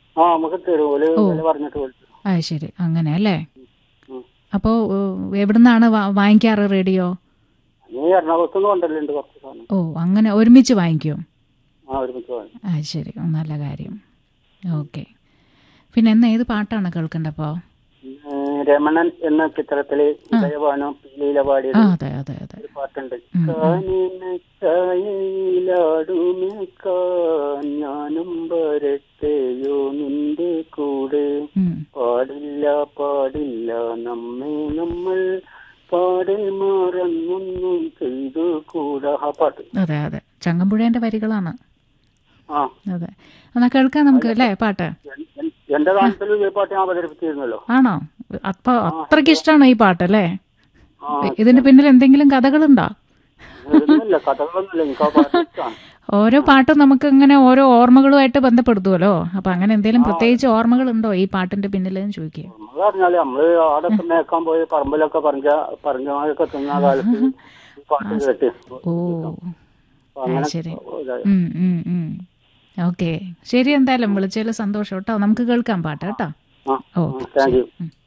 ആ നമുക്ക് തരും ഓല് വില പറഞ്ഞിട്ട് വിളിച്ചു അത് ശരി അങ്ങനെ അല്ലേ ഉം. അപ്പോൾ എവിടുന്നാണ് വാ- വാങ്ങിക്കാറ് റേഡിയോ നീ എറണാകുളത്ത് നിന്ന് കൊണ്ടല്ലുണ്ട് കുറച്ച് സാധനം ഓ അങ്ങനെ ഒരുമിച്ച് വാങ്ങിക്കും ആ ഒരുമിച്ച് വാങ്ങി അത് ശരി ഓ, നല്ല കാര്യം ഓക്കെ പിന്നെ എന്ന് ഏത് പാട്ടാണ് കേൾക്കേണ്ടപ്പോൾ രമണൻ എന്ന ചിത്രത്തില് ഉദയവാനം പീലീല പാടിയത് ആ അതെ അതെ അതെ ഒരു പാട്ടുണ്ട് ഉം, ഉം. കാനിന ചായയിലാടുമേക്കാൻ ഞാനും വരട്ടെയോ നിന്റെ കൂടെ ഉം. പാടില്ല പാടില്ല നമ്മെ നമ്മൾ പാടെ മറന്നൊന്നും ചെയ്തു കൂടാ ആ പാട്ട് അതെ അതെ ചങ്ങമ്പുഴേന്റെ വരികളാണ് ആ അതെ എന്നാ കേൾക്കാം നമുക്ക് അല്ലേ പാട്ട് എൻ- എൻ- എന്റെ കാലത്തിൽ ഈ പാട്ട് ഞാൻ അവതരിപ്പിച്ചിരുന്നല്ലോ ആണോ അപ്പൊ അത്രയ്ക്ക് ഇഷ്ടമാണോ ഈ പാട്ടല്ലേ ആ ഇതിന്റെ പിന്നിൽ എന്തെങ്കിലും കഥകളുണ്ടോ ഇതൊന്നുമില്ല കഥകളൊന്നുമില്ല എനിക്ക് ആ പാട്ട് ഇഷ്ടമാണ് ഓരോ പാട്ടും നമുക്ക് ഇങ്ങനെ ഓരോ ഓർമ്മകളുമായിട്ട് ബന്ധപ്പെടുത്തുമല്ലോ അപ്പൊ അങ്ങനെ എന്തെങ്കിലും പ്രത്യേകിച്ച് ഓർമ്മകളുണ്ടോ ഈ പാട്ടിന്റെ പിന്നിലെന്ന് ചോദിക്കുക നമ്മള് പറഞ്ഞാല് നമ്മള് ആടൊക്കെ മേക്കാൻ പോയി പറമ്പിലൊക്കെ പറഞ്ഞ പറഞ്ഞൊക്കെ തിന്ന കാലത്ത് ഈ പാട്ട് കേട്ട് ഓ അപ്പൊ അങ്ങനെ ശരി. ഇതായി. ഉം, ഉം, ഉം. ഓക്കെ ശരി എന്തായാലും വിളിച്ചതിൽ സന്തോഷം കേട്ടോ നമുക്ക് കേൾക്കാം പാട്ട് കേട്ടോ ആ ഓ താങ്ക് യു ഉം.